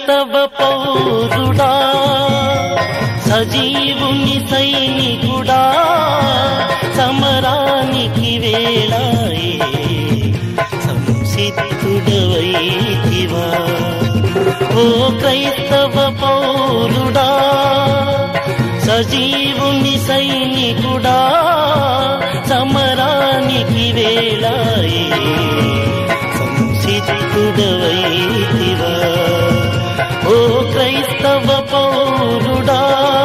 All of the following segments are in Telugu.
క్రైస్తవ పౌరుడా సజీవుని సైనికుడా సమరానికి వేళాయే సంసిద్ధుడవైతివా ఓ క్రైస్తవ పౌరుడా సజీవుని సైనికుడా సమరానికి వేళాయే సంసిద్ధుడవైతివా ఓ క్రైస్తవ పౌరుడా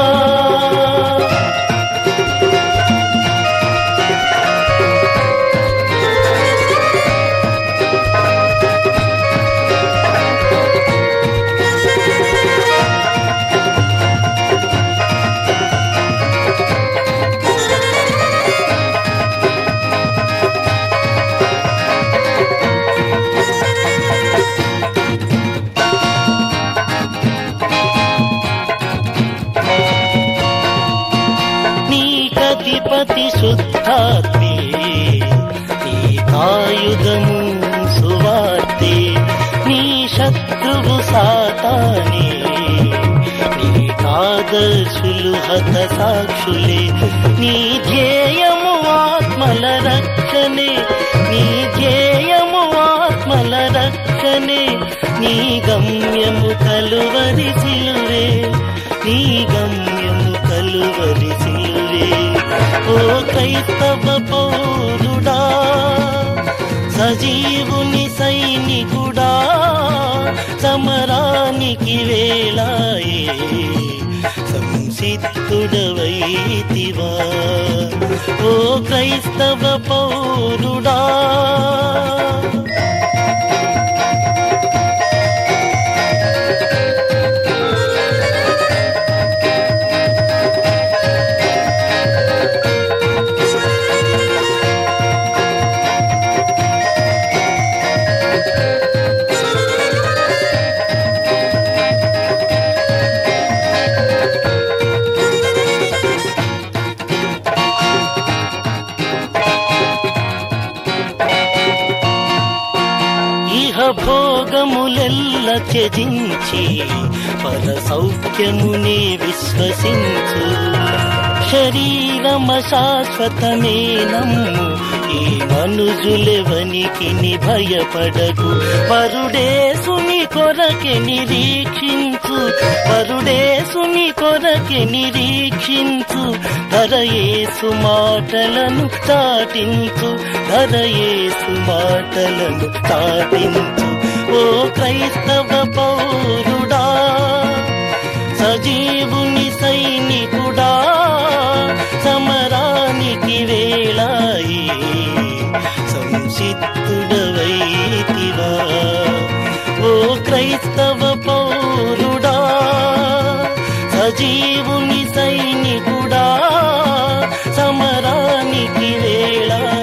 నీకధిపతి శుద్ధాత్మే నీ కాయుధము సువార్తే నీ శత్రువు సాతానే నీ కాదర్శులు హత సాక్షులే నీ ధ్యేయము ఆత్మల రక్షణే నీ ధ్యేయము ఆత్మల రక్షణే నీ గమ్యము కలువరి సిలువే నీ గమ్యము కలువరి సిలువే ఓ క్రైస్తవ పౌరుడా సజీవుని సైనికుడా సమరానికి వేళాయే సంసిద్ధుడవైతివా ఓ క్రైస్తవ పౌరుడా ఇహ భోగములెల్ల త్యజించి పర సౌఖ్యముని విశ్వసించు శరీరమ శాశ్వతమే నమ్ము ఈ మనుజులెవనికి భయపడకు పరుడేసుని కొరకె నిరీక్షించు పరుడేసుని కొరకె నిరీక్షించు ధరయేసు మాటలను చాటించు ధరయేసు మాటలను చాటించు ఓ క్రైస్తవ పౌరుడా సజీవుని సైనికుడా సమరానికి వేళాయి సంసిద్ధుడవైతివా ఓ క్రైస్తవ పౌరుడా సజీవుని సైనికుడా సమరానికి వేళాయి